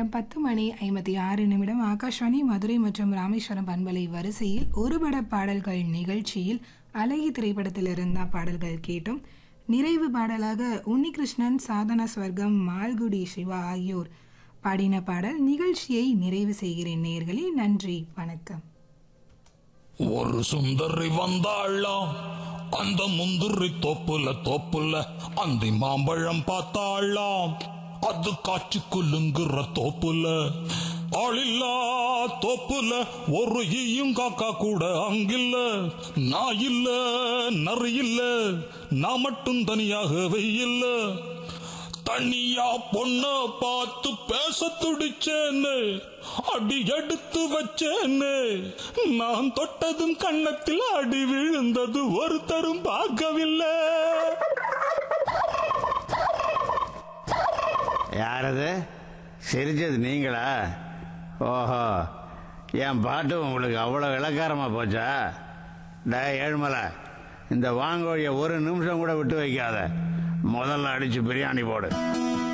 நேரம் பத்து மணி ஐம்பத்தி ஆறு நிமிடம் ஆகாஷ்வாணி மதுரை மற்றும் ராமேஸ்வரம் பண்பலை வரிசையில் ஒருபட பாடல்கள் நிகழ்ச்சியில் அழகி திரைப்படத்தில் இருந்தா பாடல்கள் கேட்டும் நிறைவு பாடலாக உன்னிகிருஷ்ணன் சாதனா ஸ்வர்க்கம் மால்குடி சிவா ஆகியோர் பாடின பாடல் நிகழ்ச்சியை நிறைவு செய்கிறேன் நேர்களே நன்றி வணக்கம் ஒரு சுந்தரி வந்தாளாம் அந்த முந்திரி தோப்புல தோப்புல அந்த மாம்பழம் பார்த்தாளாம் அது காட்சி குலுங்குற தோப்புல ஆளில்லா தோப்புல ஒரு ஈயும் காக்கா கூட அங்கில்ல நான் இல்ல நரி இல்ல நான் மட்டும் தனியாகவே இல்ல தனியா பொண்ண பார்த்து பேச துடிச்சேன்னு அடி எடுத்து வச்சேன்னு நான் தொட்டதும் கண்ணத்தில் அடி விழுந்தது ஒருத்தரும் பார்க்கவில்லை யாரது சிரிச்சது நீங்களா ஓஹோ என் பாட்டு உங்களுக்கு அவ்வளோ இலக்காரமாக போச்சா டே ஏழுமலை இந்த வாங்கோழிய ஒரு நிமிஷம் கூட விட்டு வைக்காத முதல்ல அடிச்சு பிரியாணி போடு